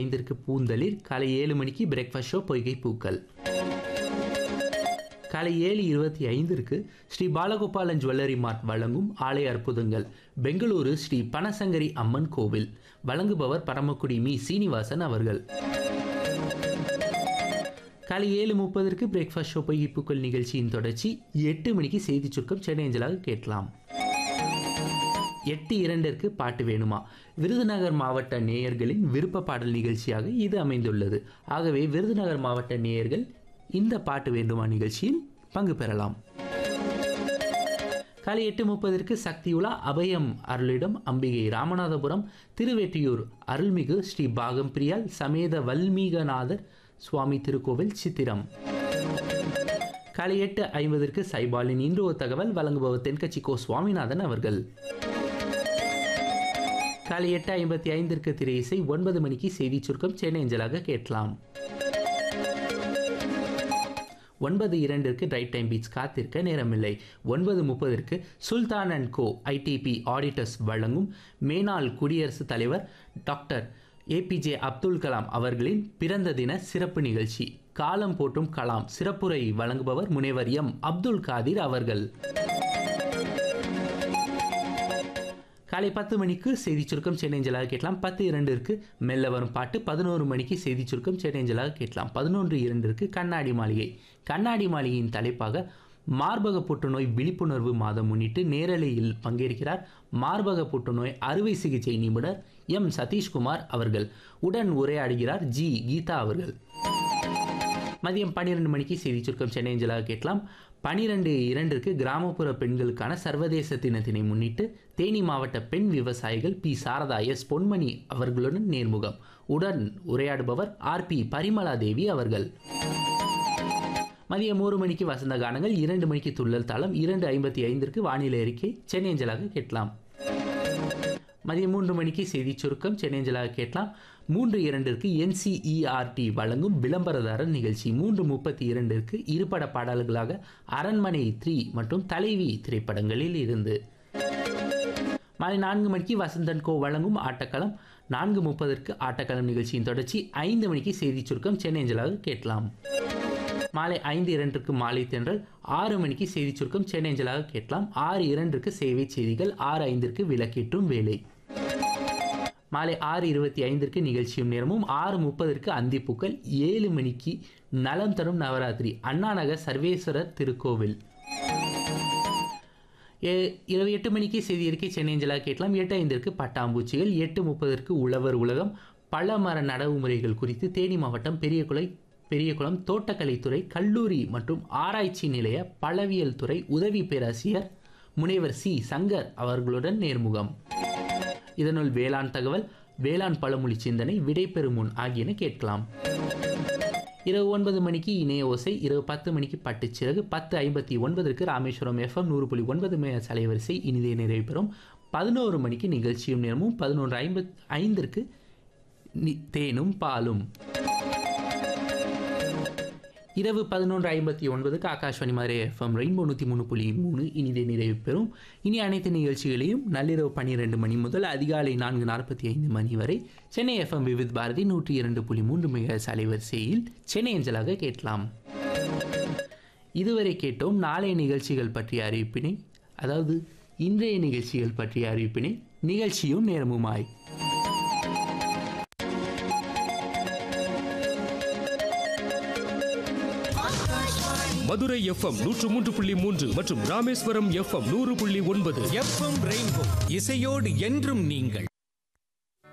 ஐந்திற்கு பூந்தளிர் காலை ஏழு மணிக்கு பிரேக்ஃபாஸ்ட் ஷோ பொய்கை பூக்கள் காலை ஏழு இருபத்தி ஐந்திற்கு ஸ்ரீ பாலகோபாலன் ஜுவல்லரி மார்ட் வழங்கும் ஆலய அற்புதங்கள் பெங்களூரு ஸ்ரீ பனசங்கரி அம்மன் கோவில் வழங்குபவர் பரமக்குடி மீ சீனிவாசன் அவர்கள் காலை ஏழு முப்பதற்கு பிரேக்ஃபாஸ்ட் ஷோ பொய்கை பூக்கள் நிகழ்ச்சியின் தொடர்ச்சி எட்டு மணிக்கு செய்தி சுருக்கம் சென்னை அஞ்சலாக கேட்கலாம் எட்டு இரண்டிற்கு பாட்டு வேணுமா விருதுநகர் மாவட்ட நேயர்களின் விருப்ப பாடல் நிகழ்ச்சியாக இது அமைந்துள்ளது ஆகவே விருதுநகர் மாவட்ட நேயர்கள் இந்த பாட்டு வேண்டுமா நிகழ்ச்சியில் பங்கு பெறலாம் காலை எட்டு முப்பதற்கு சக்தியுலா அபயம் அருளிடம் அம்பிகை ராமநாதபுரம் திருவெற்றியூர் அருள்மிகு ஸ்ரீ பாகம் பிரியால் சமேத வல்மீகநாதர் சுவாமி திருக்கோவில் சித்திரம் காலை எட்டு ஐம்பதற்கு சைபாலின் இன்று ஒரு தகவல் வழங்குபவர் தென்கட்சி கோ சுவாமிநாதன் அவர்கள் காலை எட்டு ஐம்பத்தி ஐந்திற்கு திரை இசை ஒன்பது மணிக்கு செய்தி சுருக்கம் சென்னை அஞ்சலாக கேட்கலாம் ஒன்பது இரண்டிற்கு ரைட் டைம் பீச் காத்திருக்க நேரமில்லை ஒன்பது முப்பதற்கு Sultan and co IDP auditors வழங்கும் மேனாள் குடியரசுத் தலைவர் டாக்டர் ஏபிஜே அப்துல் கலாம் அவர்களின் பிறந்த தின சிறப்பு நிகழ்ச்சி காலம் போட்டும் கலாம் சிறப்புரை வழங்குபவர் முனைவர் எம் அப்துல் காதிர் அவர்கள் காலை பத்து மணிக்கு செய்தி சுருக்கம் சென்னை அஞ்சலாக கேட்கலாம் பத்து இரண்டிற்கு மெல்ல வரும் பாட்டு பதினோரு மணிக்கு செய்தி சுருக்கம் சென்னை அஞ்சலாக கேட்கலாம் பதினொன்று இரண்டிற்கு கண்ணாடி மாளிகை கண்ணாடி மாளிகையின் தலைப்பாக மார்பக புற்றுநோய் விழிப்புணர்வு மாதம் முன்னிட்டு நேரலையில் பங்கேற்கிறார் மார்பக புற்றுநோய் அறுவை சிகிச்சை நிபுணர் எம் சதீஷ்குமார் அவர்கள் உடன் உரையாடுகிறார் ஜி கீதா அவர்கள் மதியம் பன்னிரெண்டு மணிக்கு செய்தி சுருக்கம் சென்னை அஞ்சலாக கேட்கலாம் பனிரெண்டு இரண்டிற்கு கிராமப்புற பெண்களுக்கான சர்வதேச தினத்தினை முன்னிட்டு தேனி மாவட்ட பெண் விவசாயிகள் பி சாரதா எஸ் பொன்மணி அவர்களுடன் நேர்முகம் உடன் உரையாடுபவர் ஆர் பி பரிமலா தேவி அவர்கள் மதியம் ஒரு மணிக்கு வசந்த கானங்கள் இரண்டு மணிக்கு துள்ளல் தளம் இரண்டு ஐம்பத்தி ஐந்திற்கு வானிலை அறிக்கை சென்னை அஞ்சலாக கேட்கலாம் மதியம் மூன்று மணிக்கு செய்தி சுருக்கம் சென்னை அஞ்சலாக கேட்கலாம் மூன்று இரண்டிற்கு என்சிஇஆர்டி வழங்கும் விளம்பரதாரர் நிகழ்ச்சி மூன்று முப்பத்தி இரண்டிற்கு இருபட பாடல்களாக அரண்மனை த்ரீ மற்றும் தலைவி திரைப்படங்களில் இருந்து மாலை நான்கு மணிக்கு வசந்தன் கோ வழங்கும் ஆட்டக்களம் நான்கு முப்பதற்கு ஆட்டக்களம் நிகழ்ச்சியின் தொடர்ச்சி ஐந்து மணிக்கு செய்தி சுருக்கம் சென்னை அஞ்சலாக கேட்கலாம் மாலை ஐந்து இரண்டுக்கு மாலை தென்றல் ஆறு மணிக்கு செய்தி சுருக்கம் சென்னை அஞ்சலாக கேட்கலாம் ஆறு இரண்டுக்கு சேவை செய்திகள் ஆறு ஐந்திற்கு விளக்கேற்றும் வேலை மாலை ஆறு இருபத்தி ஐந்திற்கு நிகழ்ச்சியும் நேரமும் ஆறு முப்பதற்கு அந்திப்பூக்கள் ஏழு மணிக்கு நலம் தரும் நவராத்திரி அண்ணாநகர் சர்வேஸ்வரர் திருக்கோவில் ஏ- இரவு எட்டு மணிக்கு செய்தி அறிக்கை சென்னை அஞ்சலாக கேட்கலாம் எட்டு ஐந்திற்கு பட்டாம்பூச்சிகள் எட்டு முப்பதற்கு உழவர் உலகம் பழமர நடவு முறைகள் குறித்து தேனி மாவட்டம் பெரியகுளை பெரியகுளம் தோட்டக்கலைத்துறை கல்லூரி மற்றும் ஆராய்ச்சி நிலைய பழவியல் துறை உதவி பேராசிரியர் முனைவர் சி சங்கர் அவர்களுடன் நேர்முகம் இதனுள் வேளாண் தகவல் வேளாண் பழமொழி சிந்தனை விடைபெறும் முன் ஆகியன கேட்கலாம் இரவு ஒன்பது மணிக்கு இணைய ஓசை இரவு பத்து மணிக்கு பட்டுச்சிறகு பத்து ஐம்பத்தி ஒன்பதற்கு ராமேஸ்வரம் எஃப்எம் நூறு புள்ளி ஒன்பது மே அலைவரிசை இனிதே நிறைவு பெறும் பதினோரு மணிக்கு நிகழ்ச்சியும் நேரமும் பதினொன்று ஐம்பத் ஐந்திற்கு நி- தேனும் பாலும் இரவு பதினொன்று ஐம்பத்தி ஒன்பதுக்கு ஆகாஷ்வாணி மாதிரி எஃப்எம் ரெயின்போ நூற்றி மூணு புள்ளி மூணு இனிதே நிறைவு பெறும் இனி அனைத்து நிகழ்ச்சிகளையும் நள்ளிரவு பன்னிரெண்டு மணி முதல் அதிகாலை நான்கு நாற்பத்தி ஐந்து மணி வரை சென்னை எஃப்எம் விவித் பாரதி நூற்றி இரண்டு புள்ளி மூன்று மிக அலைவரிசையில் சென்னை அஞ்சலாக கேட்கலாம் இதுவரை கேட்டோம் நாளைய நிகழ்ச்சிகள் பற்றிய அறிவிப்பினை அதாவது இன்றைய நிகழ்ச்சிகள் பற்றிய அறிவிப்பினை நிகழ்ச்சியும் நேரமுமாய் மதுரை எஃப்எம் நூற்று மூன்று புள்ளி மூன்று மற்றும் ராமேஸ்வரம் எஃப்எம் நூறு புள்ளி ஒன்பது எஃப்எம் ரெயின்போ இசையோடு என்றும் நீங்கள்